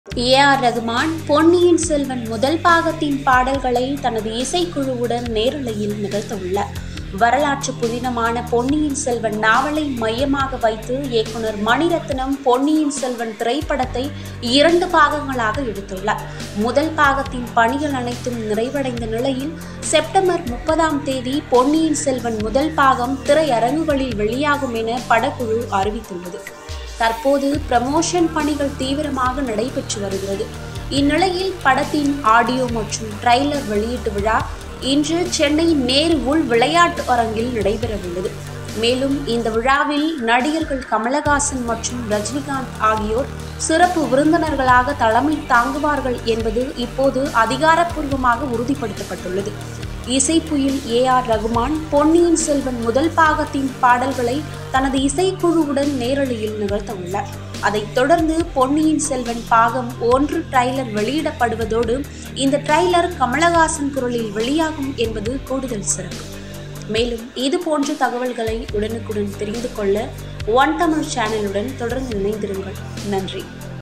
ஏ R Rahman Ponniyin Selvan முதல் பாகத்தின் பாடல்களை தனது இசைக்குழுவுடன் நேரலையில் நிகழ்த்தவுள்ளார் வரலாற்று புதினமான பொன்னியின் செல்வன் நாவலை மையமாக வைத்து இயக்குனர் மணிரத்னம் பொன்னியின் செல்வன் திரைப்படத்தை இரண்டு பாகங்களாக எடுத்துள்ளார் முதல் பாகத்தின் பணிகள் அனைத்தும் நிறைவடைந்த நிலையில் செப்டம்பர் முப்பதாம் தேதி பொன்னியின் செல்வன் முதல் பாகம் திரையரங்குகளில் வெளியாகும் என படக்குழு அறிவித்துள்ளது தற்போது ப்ரமோஷன் பணிகள் தீவிரமாக நடைபெற்று வருகிறது இந்நிலையில் படத்தின் ஆடியோ மற்றும் ட்ரைலர் வெளியீட்டு விழா இன்று சென்னை நேரு உள் விளையாட்டு அரங்கில் நடைபெறவுள்ளது மேலும் இந்த விழாவில் நடிகர்கள் கமலஹாசன் மற்றும் ரஜினிகாந்த் ஆகியோர் சிறப்பு விருந்தினர்களாக தலைமை தாங்குவார்கள் என்பது இப்போது அதிகாரப்பூர்வமாக உறுதிப்படுத்தப்பட்டுள்ளது இசைப்புயல் ஏ ஆர் ரகுமான் பொன்னியின் செல்வன் முதல் பாகத்தின் பாடல்களை தனது இசைக்குழுவுடன் நேரலையில் நிகழ்த்தவுள்ளார் அதைத் தொடர்ந்து பொன்னியின் செல்வன் பாகம் ஒன்று ட்ரைலர் வெளியிடப்படுவதோடு இந்த ட்ரைலர் கமலஹாசன் குரலில் வெளியாகும் என்பது கூடுதல் சிறப்பு மேலும் இது போன்ற தகவல்களை உடனுக்குடன் தெரிந்து கொள்ள ஒன் தமிழ் சேனலுடன் தொடர்ந்து இணைந்திருங்கள் நன்றி